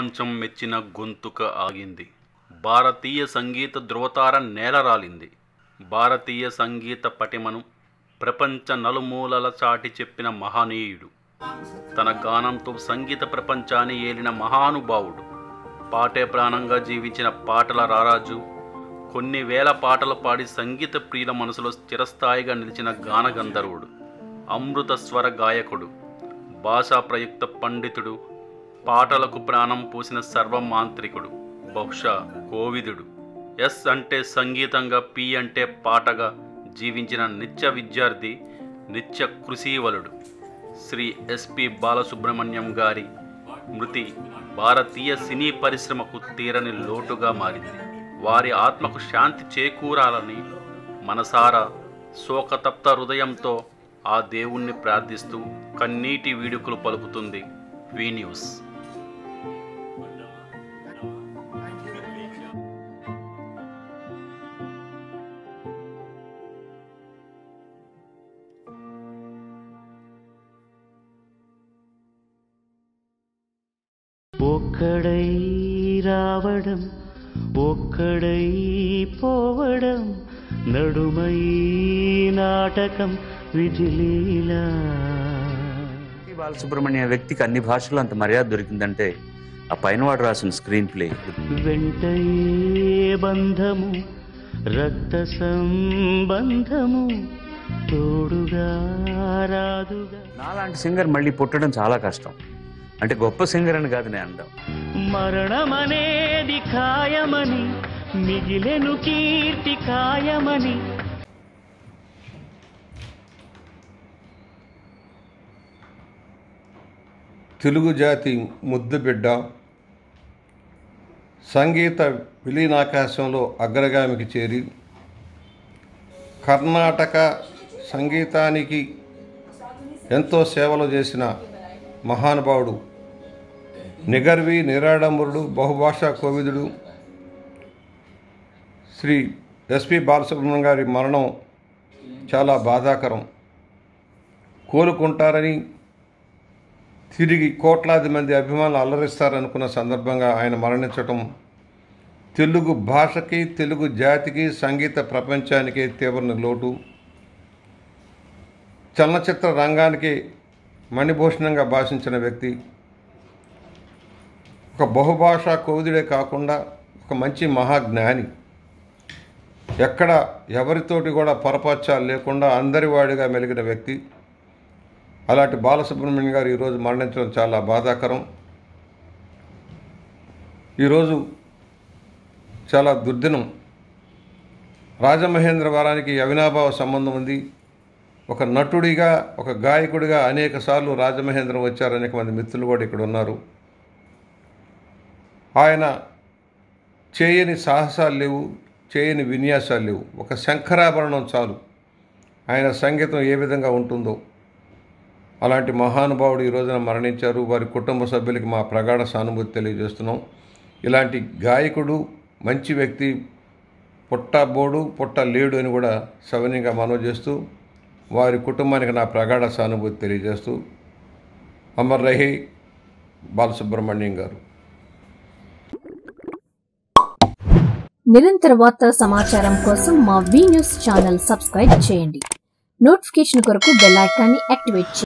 ప్రపంచం మెచ్చిన గొంతుక ఆగింది భారతీయ సంగీత ధృవతార నేలరాలింది భారతీయ సంగీత పటిమను ప్రపంచ నలుమూలల చాటి చెప్పిన మహనీయుడు తన గానంతో సంగీత ప్రపంచాన్ని ఏలిన మహానుభావుడు పాటే ప్రాణంగా జీవించిన పాటల రారాజు కొన్ని వేల పాటలు పాడి సంగీత ప్రియుల మనసులో చిరస్థాయిగా నిలిచిన గానగంధర్వుడు అమృత స్వర గాయకుడు భాషా ప్రయుక్త పండితుడు పాటలకు ప్రాణం పోసిన సర్వమాంత్రికుడు బహుశా కోవిదుడు ఎస్ అంటే సంగీతంగా పి అంటే పాటగా జీవించిన నిత్య విద్యార్థి నిత్య కృషీవలుడు శ్రీ ఎస్పి బాలసుబ్రహ్మణ్యం గారి మృతి భారతీయ సినీ పరిశ్రమకు తీరని లోటుగా మారింది వారి ఆత్మకు శాంతి చేకూరాలని మనసారా శోకతప్త హృదయంతో ఆ దేవుణ్ణి ప్రార్థిస్తూ కన్నీటి వీడుకలు పలుకుతుంది వి న్యూస్ ఒక్కడై రావడం ఒక్కడై పోవడం నడుమై నాటకం విధిలీలా ఎస్పి బాలసుబ్రహ్మణ్య వ్యక్తికి అన్ని భాషల్లో అంత మర్యాద దొరికిందంటే ఆ పైనవాడు రాసిన స్క్రీన్ ప్లే వెంటయే బంధము రక్త సంబంధము తోడుగా రాదుగా నాలాంటి సింగర్ మళ్ళీ పుట్టడం చాలా కష్టం అంటే గొప్ప సింగర్ అని కాదు నేను అంటాం మరణమనేది ఖాయమని మిగిలెను కీర్తి ఖాయమని తెలుగు జాతి ముద్దు బిడ్డ సంగీత విలీనాకాశంలో అగ్రగామికి చేరి కర్ణాటక సంగీతానికి ఎంతో సేవలు చేసిన మహానుభావుడు నిగర్వి నిరాడంబరుడు బహుభాషా కోవిదుడు శ్రీ ఎస్పి బాలసుబ్రహ్మణ్యం గారి మరణం చాలా బాధాకరం కోలుకుంటారని తిరిగి కోట్లాది మంది అభిమానులు అల్లరిస్తారనుకున్న సందర్భంగా ఆయన మరణించటం తెలుగు భాషకి తెలుగు జాతికి సంగీత ప్రపంచానికి తీవ్ర లోటు చలనచిత్ర రంగానికి మణిభూషణంగా భాషించిన వ్యక్తి ఒక బహుభాషా కోవిదుడే కాకుండా ఒక మంచి మహాజ్ఞాని ఎక్కడ ఎవరితోటి కూడా పొరపచ్చాలు లేకుండా అందరివాడిగా మెలిగిన వ్యక్తి అలాంటి బాలసుబ్రహ్మణ్యం గారు ఈరోజు మరణించడం చాలా బాధాకరం ఈరోజు చాలా దుర్దినం రాజమహేంద్రవరానికి అవినాభావ సంబంధం ఉంది ఒక నటుడిగా ఒక గాయకుడిగా అనేక సార్లు రాజమహేంద్రం వచ్చారు అనేక మంది మిత్రులు కూడా ఇక్కడ ఉన్నారు ఆయన చేయని సాహసాలు లేవు చేయని విన్యాసాలు లేవు ఒక శంఖరాభరణం చాలు ఆయన సంగీతం ఏ విధంగా ఉంటుందో అలాంటి మహానుభావుడు ఈ రోజున మరణించారు వారి కుటుంబ సభ్యులకి మా ప్రగాఢ సానుభూతి తెలియజేస్తున్నాం ఇలాంటి గాయకుడు మంచి వ్యక్తి పుట్ట బోడు పుట్ట లేడు అని కూడా సవనీయంగా మనవి చేస్తూ వారి కుటుంబానికి నా ప్రగాఢ సానుభూతి తెలియజేస్తూ అమర్ రహి బాలసుబ్రహ్మణ్యం గారు నిరంతర వార్తల సమాచారం కోసం మా వి న్యూస్ ఛానల్ సబ్స్క్రైబ్ చేయండి నోటిఫికేషన్ కొరకు బెల్ ఐకాన్ని యాక్టివేట్ చేయండి